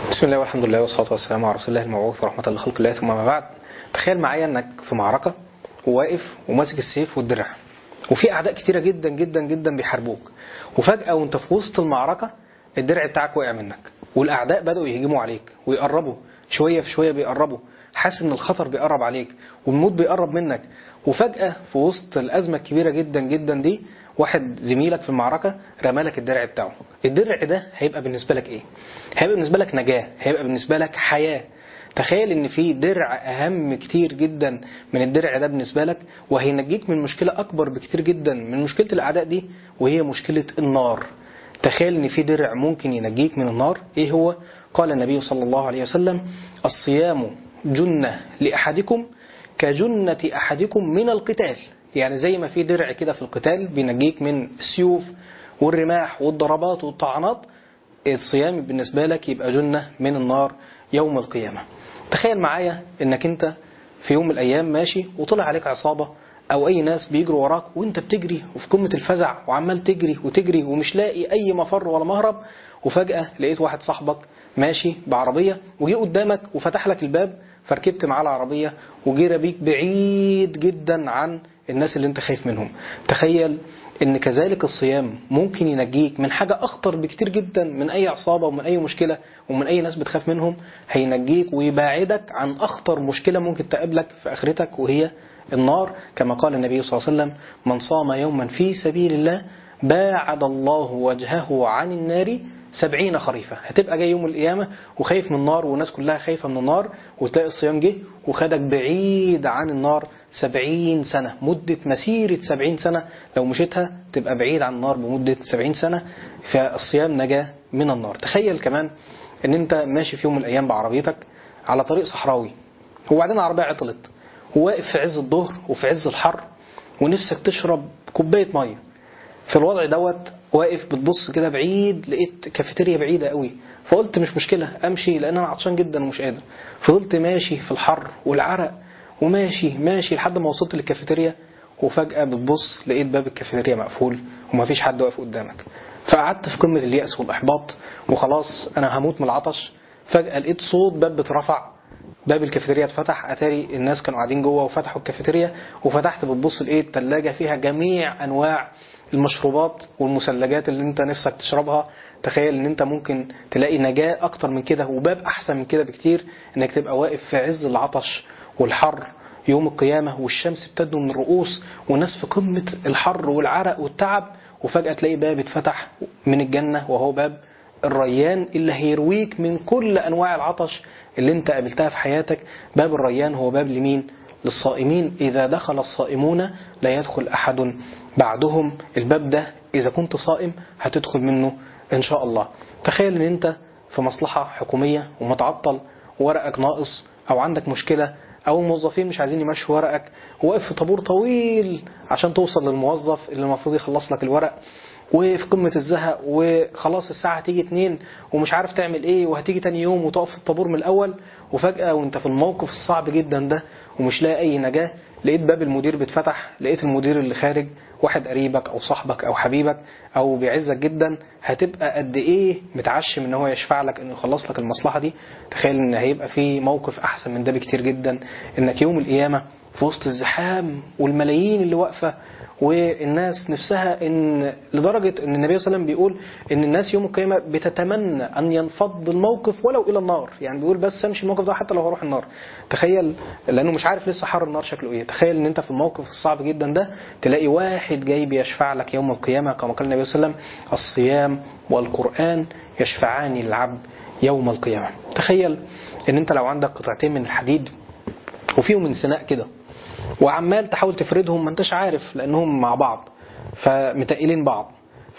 بسم الله والحمد لله والصلاة والسلام على رسول الله المبعوث ورحمة الله خلق الله ثم ما بعد تخيل معايا انك في معركة وواقف وماسك السيف والدرع وفي اعداء كتيرة جدا جدا جدا بيحاربوك وفجأة وانت في وسط المعركة الدرع بتاعك وقع منك والاعداء بدأوا يهجموا عليك ويقربوا شوية في شوية بيقربوا حاسس ان الخطر بيقرب عليك والموت بيقرب منك وفجأة في وسط الأزمة الكبيرة جدا جدا دي واحد زميلك في المعركة رمالك الدرع بتاعه الدرع ده هيبقى بالنسبة لك ايه هيبقى بالنسبة لك نجاة هيبقى بالنسبة لك حياة تخيل ان في درع اهم كتير جدا من الدرع ده بالنسبة لك وهينجيك من مشكلة اكبر بكتير جدا من مشكلة الاعداء دي وهي مشكلة النار تخيل ان في درع ممكن ينجيك من النار ايه هو قال النبي صلى الله عليه وسلم الصيام جنة لأحدكم كجنة أحدكم من القتال يعني زي ما في درع كده في القتال بينجيك من السيوف والرماح والضربات والطعنات الصيام بالنسبة لك يبقى جنة من النار يوم القيامة تخيل معايا انك انت في يوم من الايام ماشي وطلع عليك عصابة او اي ناس بيجروا وراك وانت بتجري وفي قمة الفزع وعمال تجري وتجري ومش لاقي اي مفر ولا مهرب وفجأة لقيت واحد صاحبك ماشي بعربية وجي قدامك وفتح لك الباب فركبت معاه العربية وجرى بيك بعيد جدا عن الناس اللي انت خايف منهم تخيل ان كذلك الصيام ممكن ينجيك من حاجة اخطر بكتير جدا من اي عصابة ومن اي مشكلة ومن اي ناس بتخاف منهم هينجيك ويبعدك عن اخطر مشكلة ممكن تقابلك في اخرتك وهي النار كما قال النبي صلى الله عليه وسلم من صام يوما في سبيل الله باعد الله وجهه عن النار سبعين خريفة هتبقى جاي يوم القيامة وخايف من النار والناس كلها خايفة من النار وتلاقي الصيام جه وخدك بعيد عن النار سبعين سنة مدة مسيرة سبعين سنة لو مشيتها تبقى بعيد عن النار بمدة سبعين سنة فالصيام نجاة من النار تخيل كمان ان انت ماشي في يوم من الايام بعربيتك على طريق صحراوي وبعدين العربية عطلت وواقف في عز الظهر وفي عز الحر ونفسك تشرب كوباية مية في الوضع دوت واقف بتبص كده بعيد لقيت كافيتيريا بعيدة قوي فقلت مش مشكلة امشي لان انا عطشان جدا ومش قادر فضلت ماشي في الحر والعرق وماشي ماشي لحد ما وصلت للكافيتيريا وفجأة بتبص لقيت باب الكافيتيريا مقفول ومفيش حد واقف قدامك فقعدت في قمة اليأس والإحباط وخلاص أنا هموت من العطش فجأة لقيت صوت باب بترفع باب الكافيتيريا اتفتح اتاري الناس كانوا قاعدين جوه وفتحوا الكافيتيريا وفتحت بتبص لقيت ثلاجه فيها جميع انواع المشروبات والمثلجات اللي انت نفسك تشربها تخيل ان انت ممكن تلاقي نجاة اكتر من كده وباب احسن من كده بكتير انك تبقى واقف في عز العطش والحر يوم القيامة والشمس بتدنو من الرؤوس والناس في قمة الحر والعرق والتعب وفجأة تلاقي باب اتفتح من الجنة وهو باب الريان اللي هيرويك من كل انواع العطش اللي انت قابلتها في حياتك باب الريان هو باب لمين للصائمين إذا دخل الصائمون لا يدخل أحد بعدهم الباب ده إذا كنت صائم هتدخل منه إن شاء الله تخيل إن أنت في مصلحة حكومية ومتعطل ورقك ناقص أو عندك مشكلة أو الموظفين مش عايزين يمشوا ورقك وواقف في طابور طويل عشان توصل للموظف اللي المفروض يخلص لك الورق وفي قمة الزهق وخلاص الساعة هتيجي اتنين ومش عارف تعمل ايه وهتيجي تاني يوم وتقف في الطابور من الأول وفجأة وانت في الموقف الصعب جدا ده ومش لاقي أي نجاة لقيت باب المدير بيتفتح لقيت المدير اللي خارج واحد قريبك أو صاحبك أو حبيبك أو بيعزك جدا هتبقى قد إيه متعشم إن هو يشفع لك إنه يخلص لك المصلحة دي تخيل إن هيبقى في موقف أحسن من ده بكتير جدا إنك يوم القيامة في وسط الزحام والملايين اللي واقفة والناس نفسها ان لدرجة ان النبي صلى الله عليه وسلم بيقول ان الناس يوم القيامة بتتمنى ان ينفض الموقف ولو الى النار يعني بيقول بس امشي الموقف ده حتى لو هروح النار تخيل لانه مش عارف لسه حر النار شكله ايه تخيل ان انت في الموقف الصعب جدا ده تلاقي واحد جاي بيشفع لك يوم القيامة كما قال النبي صلى الله عليه وسلم الصيام والقرآن يشفعان للعبد يوم القيامة تخيل ان انت لو عندك قطعتين من الحديد وفيهم انسناء كده وعمال تحاول تفردهم ما انتش عارف لانهم مع بعض فمتقلين بعض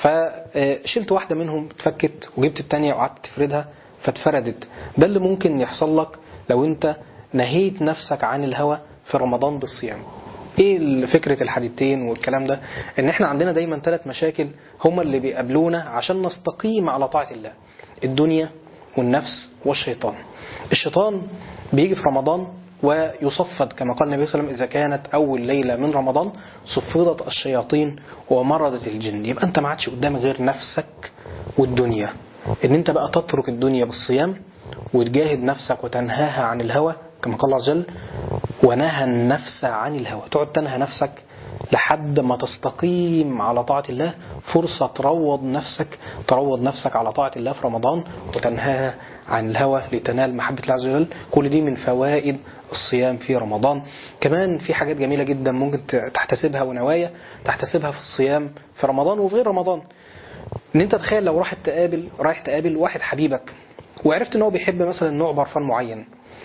فشلت واحدة منهم اتفكت وجبت التانية وقعدت تفردها فاتفردت ده اللي ممكن يحصل لك لو انت نهيت نفسك عن الهوى في رمضان بالصيام ايه فكرة الحديدتين والكلام ده ان احنا عندنا دايما ثلاث مشاكل هما اللي بيقابلونا عشان نستقيم على طاعة الله الدنيا والنفس والشيطان الشيطان بيجي في رمضان ويصفد كما قال النبي صلى الله عليه وسلم إذا كانت أول ليلة من رمضان صفدت الشياطين ومرضت الجن يبقى أنت ما عادش قدامك غير نفسك والدنيا إن أنت بقى تترك الدنيا بالصيام وتجاهد نفسك وتنهاها عن الهوى كما قال الله عز وجل ونهى النفس عن الهوى تقعد تنهى نفسك لحد ما تستقيم على طاعة الله فرصة تروض نفسك تروض نفسك على طاعة الله في رمضان وتنهاها عن الهوى لتنال محبة الله عز وجل كل دي من فوائد الصيام في رمضان كمان في حاجات جميلة جدا ممكن تحتسبها ونوايا تحتسبها في الصيام في رمضان وفي غير رمضان ان انت تخيل لو راح تقابل رايح تقابل واحد حبيبك وعرفت ان هو بيحب مثلا نوع برفان معين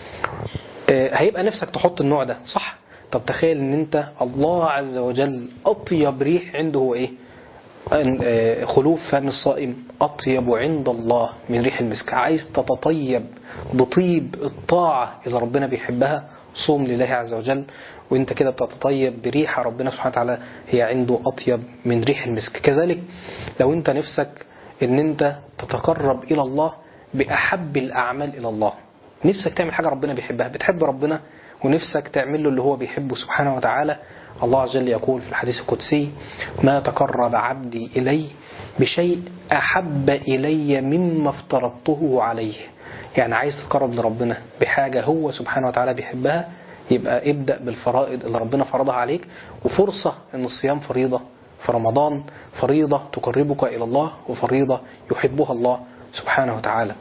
هيبقى نفسك تحط النوع ده صح طب تخيل ان انت الله عز وجل اطيب ريح عنده هو ايه خلوف فم الصائم أطيب عند الله من ريح المسك عايز تتطيب بطيب الطاعة إذا ربنا بيحبها صوم لله عز وجل وانت كده بتتطيب بريحة ربنا سبحانه وتعالى هي عنده أطيب من ريح المسك كذلك لو انت نفسك ان انت تتقرب إلى الله بأحب الأعمال إلى الله نفسك تعمل حاجة ربنا بيحبها بتحب ربنا ونفسك تعمل له اللي هو بيحبه سبحانه وتعالى الله عز وجل يقول في الحديث القدسي ما تقرب عبدي إلي بشيء أحب إلي مما افترضته عليه يعني عايز تتقرب لربنا بحاجة هو سبحانه وتعالى بيحبها يبقى ابدأ بالفرائض اللي ربنا فرضها عليك وفرصة ان الصيام فريضة في رمضان فريضة تقربك إلى الله وفريضة يحبها الله سبحانه وتعالى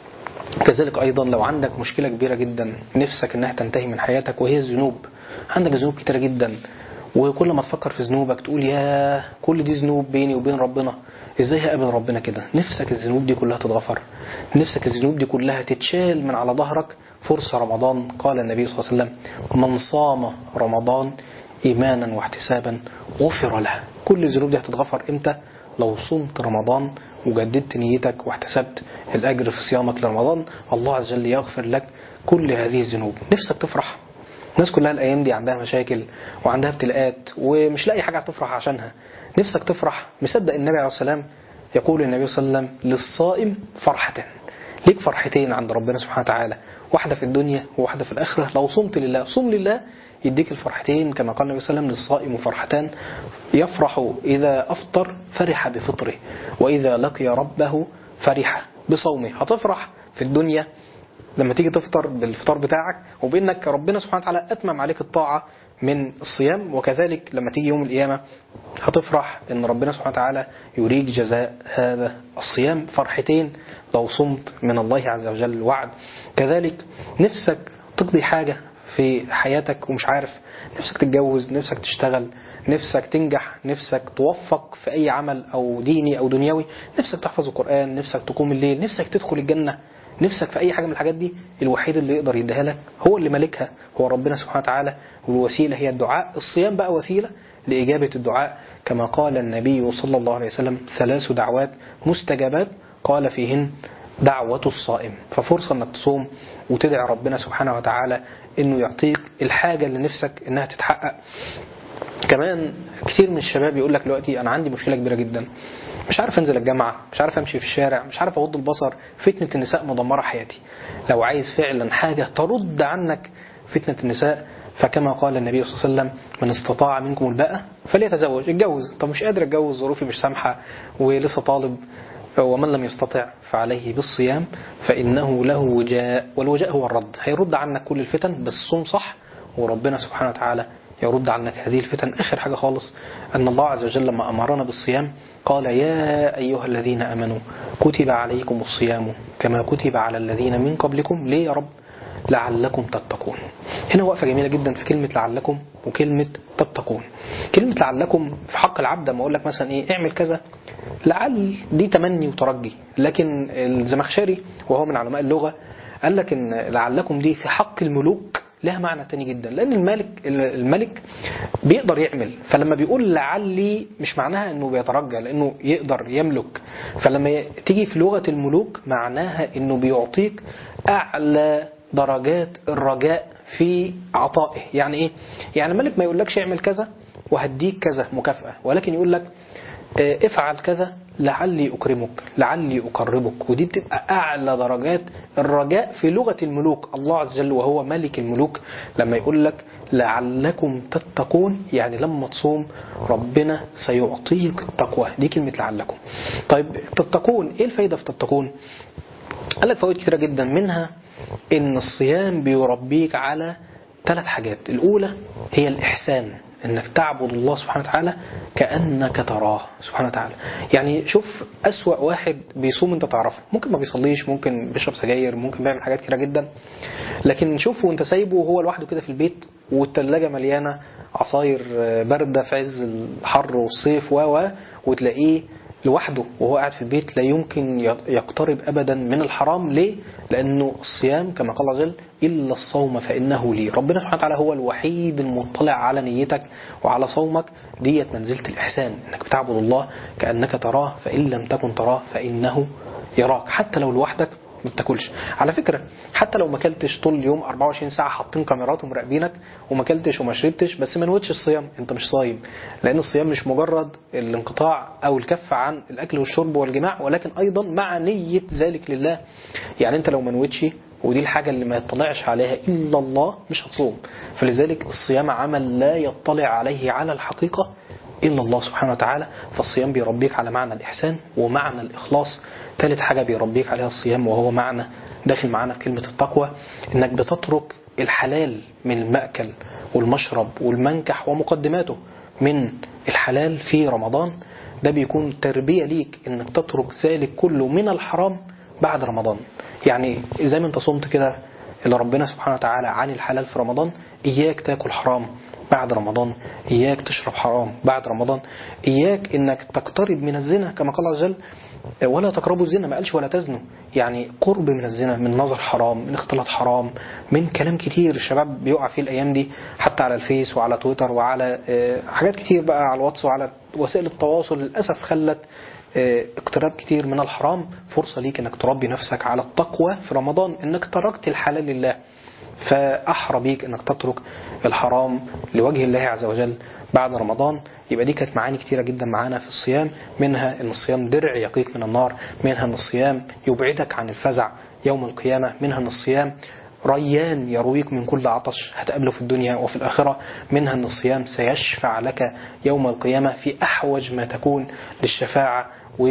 كذلك أيضا لو عندك مشكلة كبيرة جدا نفسك أنها تنتهي من حياتك وهي الذنوب عندك ذنوب كتيرة جدا وكل ما تفكر في ذنوبك تقول يا كل دي ذنوب بيني وبين ربنا ازاي هقابل ربنا كده نفسك الذنوب دي كلها تتغفر نفسك الذنوب دي كلها تتشال من على ظهرك فرصة رمضان قال النبي صلى الله عليه وسلم من صام رمضان إيمانا واحتسابا غفر له كل الذنوب دي هتتغفر امتى لو صمت رمضان وجددت نيتك واحتسبت الأجر في صيامك لرمضان الله عز وجل يغفر لك كل هذه الذنوب نفسك تفرح الناس كلها الأيام دي عندها مشاكل وعندها ابتلاءات ومش لاقي حاجة تفرح عشانها نفسك تفرح مصدق النبي عليه السلام يقول النبي صلى الله عليه وسلم للصائم فرحتين ليك فرحتين عند ربنا سبحانه وتعالى واحدة في الدنيا وواحدة في الآخرة لو صمت لله صم لله يديك الفرحتين كما قال النبي صلى الله عليه وسلم للصائم فرحتان يفرح إذا أفطر فرح بفطره وإذا لقي ربه فرح بصومه هتفرح في الدنيا لما تيجي تفطر بالفطار بتاعك وبانك ربنا سبحانه وتعالى اتمم عليك الطاعه من الصيام وكذلك لما تيجي يوم القيامه هتفرح ان ربنا سبحانه وتعالى يريك جزاء هذا الصيام فرحتين لو صمت من الله عز وجل وعد كذلك نفسك تقضي حاجه في حياتك ومش عارف نفسك تتجوز نفسك تشتغل نفسك تنجح نفسك توفق في أي عمل أو ديني أو دنيوي نفسك تحفظ القرآن نفسك تقوم الليل نفسك تدخل الجنة نفسك في أي حاجة من الحاجات دي الوحيد اللي يقدر يديها لك هو اللي مالكها هو ربنا سبحانه وتعالى والوسيلة هي الدعاء الصيام بقى وسيلة لإجابة الدعاء كما قال النبي صلى الله عليه وسلم ثلاث دعوات مستجابات قال فيهن دعوة الصائم ففرصة انك تصوم وتدعي ربنا سبحانه وتعالى انه يعطيك الحاجة اللي نفسك انها تتحقق كمان كتير من الشباب يقول لك دلوقتي انا عندي مشكلة كبيرة جدا مش عارف انزل الجامعة مش عارف امشي في الشارع مش عارف اغض البصر فتنة النساء مدمرة حياتي لو عايز فعلا حاجة ترد عنك فتنة النساء فكما قال النبي صلى الله عليه وسلم من استطاع منكم الباءة فليتزوج اتجوز طب مش قادر اتجوز ظروفي مش سامحة ولسه طالب ومن لم يستطع فعليه بالصيام فإنه له وجاء والوجاء هو الرد هيرد عنك كل الفتن بس صوم صح وربنا سبحانه وتعالى يرد عنك هذه الفتن آخر حاجة خالص أن الله عز وجل لما أمرنا بالصيام قال يا أيها الذين أمنوا كتب عليكم الصيام كما كتب على الذين من قبلكم ليه يا رب لعلكم تتقون هنا وقفة جميلة جدا في كلمة لعلكم وكلمة تتقون كلمة لعلكم في حق العبد لما أقول لك مثلا إيه اعمل كذا لعل دي تمني وترجي لكن الزمخشري وهو من علماء اللغة قال لك إن لعلكم دي في حق الملوك لها معنى تاني جدا لأن الملك الملك بيقدر يعمل فلما بيقول لعلي مش معناها إنه بيترجى لأنه يقدر يملك فلما تيجي في لغة الملوك معناها إنه بيعطيك أعلى درجات الرجاء في عطائه يعني إيه؟ يعني الملك ما يقولكش اعمل كذا وهديك كذا مكافأة ولكن يقول لك افعل كذا لعلي أكرمك لعلي أقربك ودي بتبقى أعلى درجات الرجاء في لغة الملوك الله عز وجل وهو ملك الملوك لما يقول لك لعلكم تتقون يعني لما تصوم ربنا سيعطيك التقوى دي كلمة لعلكم طيب تتقون ايه الفايدة في تتقون قال لك فوائد كتيرة جدا منها ان الصيام بيربيك على ثلاث حاجات الاولى هي الاحسان انك تعبد الله سبحانه وتعالى كانك تراه سبحانه وتعالى يعني شوف اسوا واحد بيصوم انت تعرفه ممكن ما بيصليش ممكن بيشرب سجاير ممكن بيعمل حاجات كتيره جدا لكن شوفه وانت سايبه وهو لوحده كده في البيت والثلاجه مليانه عصاير بارده في عز الحر والصيف و و وتلاقيه لوحده وهو قاعد في البيت لا يمكن يقترب ابدا من الحرام ليه؟ لانه الصيام كما قال الله عز وجل الا الصوم فانه لي، ربنا سبحانه وتعالى هو الوحيد المطلع على نيتك وعلى صومك ديت منزله الاحسان انك بتعبد الله كانك تراه فان لم تكن تراه فانه يراك حتى لو لوحدك ما بتاكلش على فكره حتى لو ما اكلتش طول اليوم 24 ساعه حاطين كاميرات ومراقبينك وما اكلتش وما شربتش بس ما نوتش الصيام انت مش صايم لان الصيام مش مجرد الانقطاع او الكف عن الاكل والشرب والجماع ولكن ايضا مع نيه ذلك لله يعني انت لو ما نوتش ودي الحاجة اللي ما يطلعش عليها إلا الله مش هتصوم فلذلك الصيام عمل لا يطلع عليه على الحقيقة إلا الله سبحانه وتعالى فالصيام بيربيك على معنى الإحسان ومعنى الإخلاص ثالث حاجة بيربيك عليها الصيام وهو معنى داخل معانا في كلمة التقوى إنك بتترك الحلال من المأكل والمشرب والمنكح ومقدماته من الحلال في رمضان ده بيكون تربية ليك إنك تترك ذلك كله من الحرام بعد رمضان يعني زي ما انت صمت كده اللي ربنا سبحانه وتعالى عن الحلال في رمضان إياك تاكل حرام بعد رمضان إياك تشرب حرام بعد رمضان إياك إنك تقترب من الزنا كما قال الله عز وجل ولا تقربوا الزنا ما قالش ولا تزنوا يعني قرب من الزنا من نظر حرام من اختلاط حرام من كلام كتير الشباب بيقع فيه الايام دي حتى على الفيس وعلى تويتر وعلى حاجات كتير بقى على الواتس وعلى وسائل التواصل للاسف خلت اقتراب كتير من الحرام فرصة ليك انك تربي نفسك على التقوى في رمضان انك تركت الحلال لله فأحرى بيك انك تترك الحرام لوجه الله عز وجل بعد رمضان يبقى دي كانت معاني كتيرة جدا معانا في الصيام منها ان الصيام درع يقيك من النار منها ان الصيام يبعدك عن الفزع يوم القيامة منها ان الصيام ريان يرويك من كل عطش هتقابله في الدنيا وفي الآخرة منها أن الصيام سيشفع لك يوم القيامة في أحوج ما تكون للشفاعة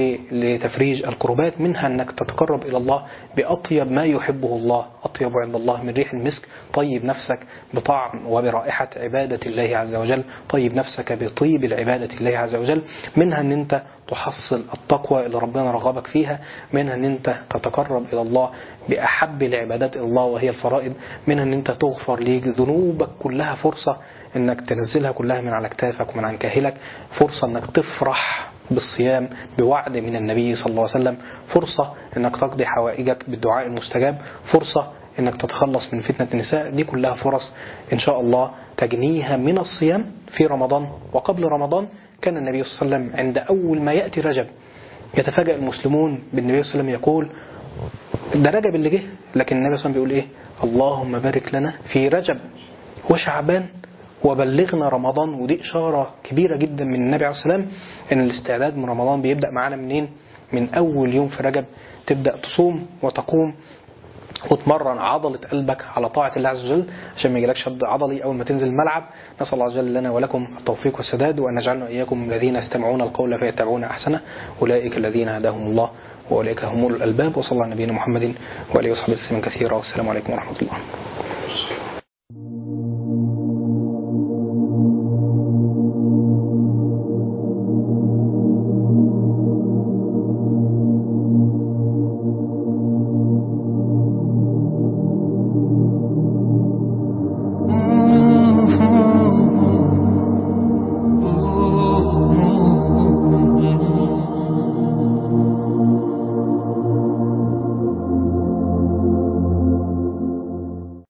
ولتفريج الكربات منها أنك تتقرب إلى الله بأطيب ما يحبه الله أطيب عند الله من ريح المسك طيب نفسك بطعم وبرائحة عبادة الله عز وجل طيب نفسك بطيب العبادة الله عز وجل منها أن أنت تحصل التقوى اللي ربنا رغبك فيها منها أن أنت تتقرب إلى الله بأحب العبادات إلى الله وهي الفرائض منها أن أنت تغفر ليك ذنوبك كلها فرصة أنك تنزلها كلها من على كتافك ومن عن كاهلك فرصة أنك تفرح بالصيام بوعد من النبي صلى الله عليه وسلم فرصة انك تقضي حوائجك بالدعاء المستجاب فرصة انك تتخلص من فتنة النساء دي كلها فرص ان شاء الله تجنيها من الصيام في رمضان وقبل رمضان كان النبي صلى الله عليه وسلم عند اول ما يأتي رجب يتفاجأ المسلمون بالنبي صلى الله عليه وسلم يقول ده رجب اللي جه لكن النبي صلى الله عليه وسلم بيقول ايه اللهم بارك لنا في رجب وشعبان وبلغنا رمضان ودي إشارة كبيرة جدا من النبي عليه السلام إن الاستعداد من رمضان بيبدأ معانا منين؟ من أول يوم في رجب تبدأ تصوم وتقوم وتمرن عضلة قلبك على طاعة الله عز وجل عشان ما يجيلكش شد عضلي أول ما تنزل الملعب نسأل الله عز وجل لنا ولكم التوفيق والسداد وأن يجعلنا إياكم الذين يستمعون القول فيتبعون أحسنه أولئك الذين هداهم الله وأولئك هم الألباب وصلى الله على نبينا محمد وآله وصحبه وسلم كثيرا والسلام عليكم ورحمة الله